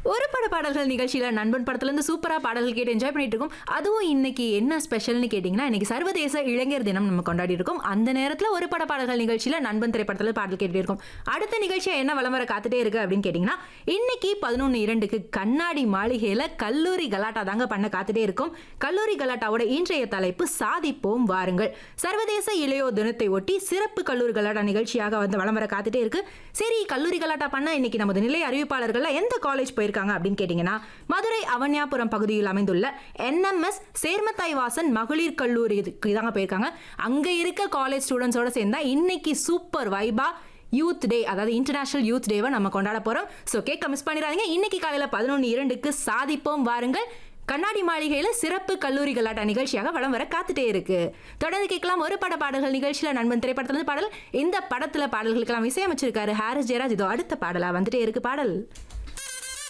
ஒரு பட பாடல்கள் நிகழ்ச்சியில நண்பன் படத்துல இருந்து சூப்பரா பாடல்கள் கேட்டு என்ஜாய் பண்ணிட்டு இருக்கோம் அதுவும் இன்னைக்கு என்ன ஸ்பெஷல்னு கேட்டிங்கன்னா இன்னைக்கு சர்வதேச இளைஞர் தினம் நம்ம கொண்டாடி இருக்கோம் அந்த நேரத்துல ஒரு பட பாடல்கள் நிகழ்ச்சியில நண்பன் திரைப்படத்துல பாடல் கேட்டுட்டு இருக்கோம் அடுத்த நிகழ்ச்சியா என்ன வலம் வர காத்துட்டே இருக்கு அப்படின்னு கேட்டிங்கன்னா இன்னைக்கு பதினொன்று இரண்டுக்கு கண்ணாடி மாளிகையில கல்லூரி கலாட்டா தாங்க பண்ண காத்துட்டே இருக்கும் கல்லூரி கலாட்டாவோட இன்றைய தலைப்பு சாதிப்போம் வாருங்கள் சர்வதேச இளையோர் தினத்தை ஒட்டி சிறப்பு கல்லூரி கலாட்டா நிகழ்ச்சியாக வந்து வலம் வர காத்துட்டே இருக்கு சரி கல்லூரி கலாட்டா பண்ண இன்னைக்கு நமது நிலை அறிவிப்பாளர்கள் எந்த காலேஜ் போயிருக்காங்க அப்படின்னு கேட்டிங்கன்னா மதுரை அவன்யாபுரம் பகுதியில் அமைந்துள்ள என்எம்எஸ் சேர்மத்தாய் வாசன் மகளிர் கல்லூரிக்கு தாங்க போயிருக்காங்க அங்க இருக்க காலேஜ் ஸ்டூடெண்ட்ஸோட சேர்ந்தா இன்னைக்கு சூப்பர் வைபா யூத் டே அதாவது இன்டர்நேஷனல் யூத் டேவை நம்ம கொண்டாட போறோம் ஸோ கேட்க மிஸ் பண்ணிடாதீங்க இன்னைக்கு காலையில பதினொன்று இரண்டுக்கு சாதிப்போம் வாருங்கள் கண்ணாடி மாளிகையில சிறப்பு கல்லூரி கலாட்டா நிகழ்ச்சியாக வலம் வர காத்துட்டே இருக்கு தொடர்ந்து கேட்கலாம் ஒரு பட பாடல்கள் நிகழ்ச்சியில நண்பன் திரைப்படத்துல இருந்து பாடல் இந்த படத்துல பாடல்களுக்கெல்லாம் இசையமைச்சிருக்காரு ஹாரிஸ் ஜெயராஜ் இதோ அடுத்த பாடலா வந்துட்டே இருக்கு பாடல்